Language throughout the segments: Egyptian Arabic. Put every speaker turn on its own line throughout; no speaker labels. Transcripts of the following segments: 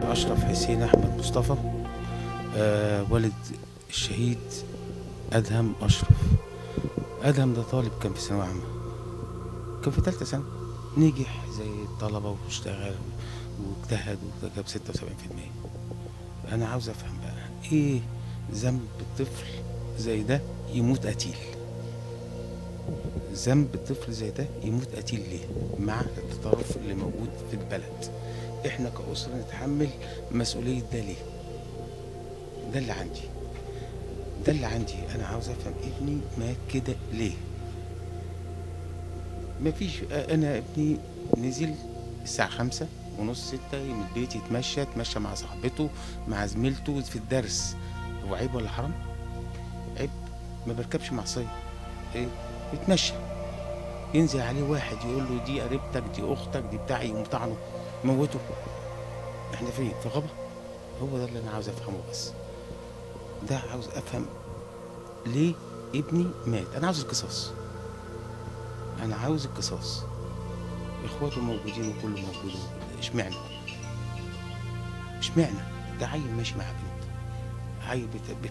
أشرف حسين أحمد مصطفى آه والد الشهيد أدهم أشرف أدهم ده طالب كان في ثانوية عامة كان في ثالثة سنة نجح زي الطلبة واشتغل واجتهد وجاب 76% أنا عاوز أفهم بقى إيه ذنب الطفل زي ده يموت قتيل ذنب طفل زي ده يموت قتيل ليه مع التطرف اللي موجود في البلد احنا كأسرة نتحمل مسؤولية ده ليه ده اللي عندي ده اللي عندي انا عاوز افهم ابني مات كده ليه مفيش انا ابني نزل الساعة خمسة ونص ستة من البيت يتمشى يتمشى مع صاحبته مع زميلته في الدرس هو عيب ولا حرام؟ عيب ما بركبش معصية ايه يتمشى ينزل عليه واحد يقول له دي قريبتك دي اختك دي بتاعي يقوم طعنه موته احنا فين في غابة هو ده اللي انا عاوز افهمه بس ده عاوز افهم ليه ابني مات انا عاوز القصاص انا عاوز القصاص اخواته موجودين وكله موجود اشمعنى اشمعنى ده عيل ماشي مع بنت عيل بت... بت...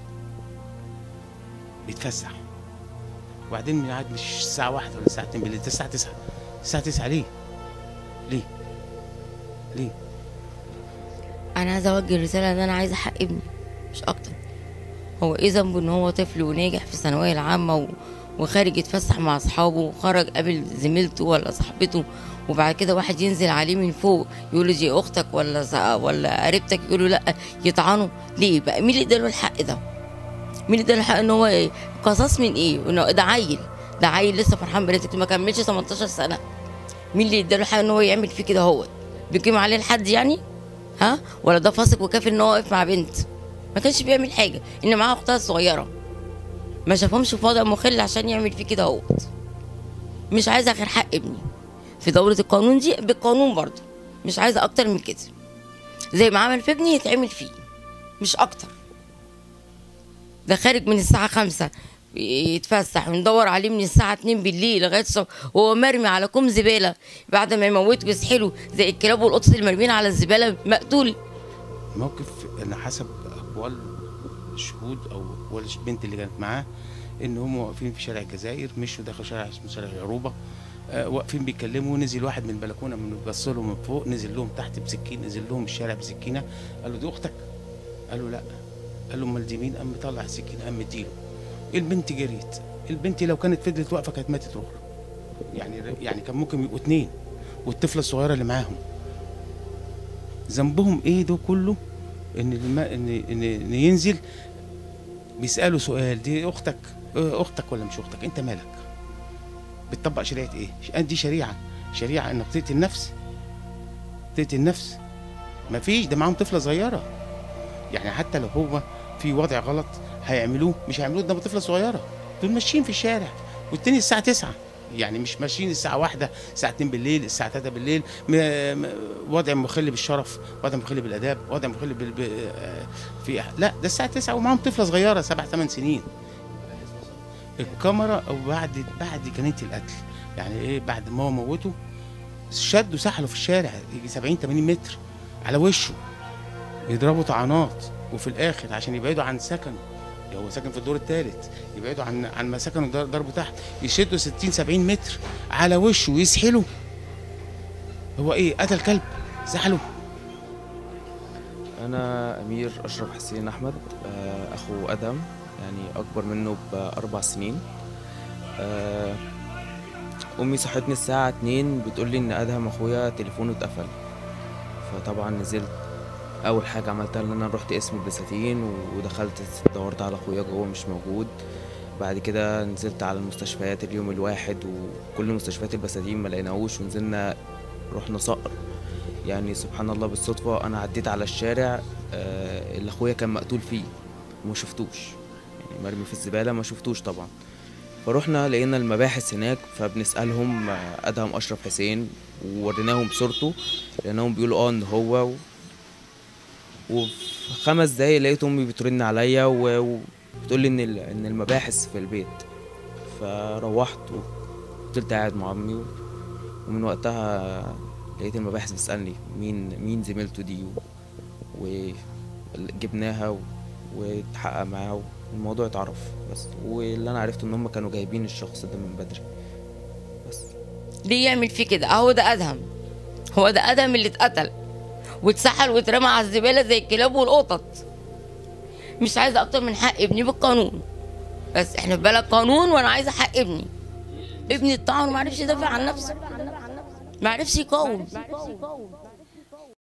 بيتفسح وبعدين من عاد مش الساعة واحدة ولا الساعة اتنين بالليل ده الساعة تسعة الساعة تسعة ليه؟ ليه؟ ليه؟
انا عايزه اوجه رساله ان انا عايزه حق ابني مش اكتر هو ايه ذنبه ان هو طفل وناجح في الثانويه العامه و... وخارج يتفسح مع اصحابه وخرج قابل زميلته ولا صاحبته وبعد كده واحد ينزل عليه من فوق يقول له دي اختك ولا ز- ولا قريبتك يقول له لا يطعنه ليه بقى مين اللي اداله الحق ده مين اللي اداله الحق ان هو ايه قصاص من ايه انه ده عيل ده عيل لسه فرحان برزقته ما كملش 18 سنه مين اللي اداله الحق ان هو يعمل فيه كده هو بيقيم عليه الحد يعني ها ولا ده فاسق وكافر ان هو واقف مع بنت ما كانش بيعمل حاجه ان معاها اختها الصغيره ما شافهمش في وضع مخل عشان يعمل فيه كده اهوت مش عايزه غير حق ابني في دولة القانون دي بالقانون برضه مش عايزه اكتر من كده زي ما عمل في ابني يتعمل فيه مش اكتر ده خارج من الساعة خمسة يتفسح وندور عليه من الساعة 2 بالليل لغاية الصبح وهو مرمي على كوم زبالة بعد ما يموته ويسحله زي الكلاب والقطط اللي مرميين على الزبالة مقتول
موقف انا حسب اقوال الشهود او اقوال البنت اللي كانت معاه ان هم واقفين في شارع الجزائر مشوا داخل شارع اسمه شارع العروبه آه واقفين بيتكلموا نزل واحد من البلكونه من بص لهم من فوق نزل لهم تحت بسكين نزل لهم الشارع بسكينه قال له دي اختك قالوا لا قال له امال دي مين قام مطلع السكين قام مديله البنت جريت البنت لو كانت فضلت واقفه كانت ماتت روح يعني يعني كان ممكن يبقوا اتنين والطفله الصغيره اللي معاهم ذنبهم ايه ده كله ان الم... ان ان, إن ينزل بيسالوا سؤال دي اختك اه اختك ولا مش اختك انت مالك بتطبق شريعه ايه ش- دي شريعه شريعه انك تقتل نفس تقتل نفس مفيش ده معاهم طفله صغيره يعني حتى لو هو في وضع غلط هيعملوه مش هيعملوه قدام طفله صغيره دول ماشيين في الشارع والتاني الساعه 9 يعني مش ماشيين الساعة واحدة الساعة 2 بالليل الساعة 3 بالليل م... م... وضع مخل بالشرف وضع مخل بالآداب وضع مخل بال... ب... آه، في لا ده الساعة 9 ومعاهم طفلة صغيرة سبع ثمان سنين الكاميرا او بعد بعد جنينة القتل يعني ايه بعد ما هو موته شدوا سحلوا في الشارع يجي 70 80 متر على وشه يضربوا طعنات وفي الاخر عشان يبعدوا عن سكنه هو ساكن في الدور الثالث يبعدوا عن عن ما سكنوا در- ضربوا تحت يشدوا 60 70 متر على وشه ويسحلوا هو ايه قتل كلب سحله
أنا أمير أشرف حسين أحمد آه، أخو أدم يعني أكبر منه بأربع سنين آه، أمي صحتني الساعة اتنين بتقول لي إن أدهم أخويا تليفونه اتقفل فطبعا نزلت أول حاجة عملتها إن أنا رحت اسم البساتين ودخلت دورت على أخويا جوه مش موجود بعد كده نزلت على المستشفيات اليوم الواحد وكل مستشفيات البساتين ما لقيناهوش ونزلنا رحنا صقر يعني سبحان الله بالصدفة أنا عديت على الشارع آه، اللي أخويا كان مقتول فيه وما شفتوش يعني مرمي في الزبالة ما شفتوش طبعا فروحنا لقينا المباحث هناك فبنسألهم آه، أدهم أشرف حسين ووريناهم صورته لأنهم بيقولوا اه إن هو و... وفي خمس دقايق لقيت أمي بترن عليا و- وبتقول لي إن ال- إن المباحث في البيت فروحت وفضلت قاعد مع أمي و- ومن وقتها لقيت المباحث بتسألني مين مين زميلته دي و... وجبناها و- واتحقق معاه والموضوع اتعرف بس واللي انا عرفته ان هم كانوا جايبين الشخص ده من بدري بس
ليه يعمل فيه كده اهو ده ادهم هو ده ادهم اللي اتقتل واتسحل واترمى على الزباله زي الكلاب والقطط مش عايزه اكتر من حق ابني بالقانون بس احنا في بلد قانون وانا عايزه حق ابني ابني اتطعن وما عرفش يدافع عن نفسه ما عرفش يقاوم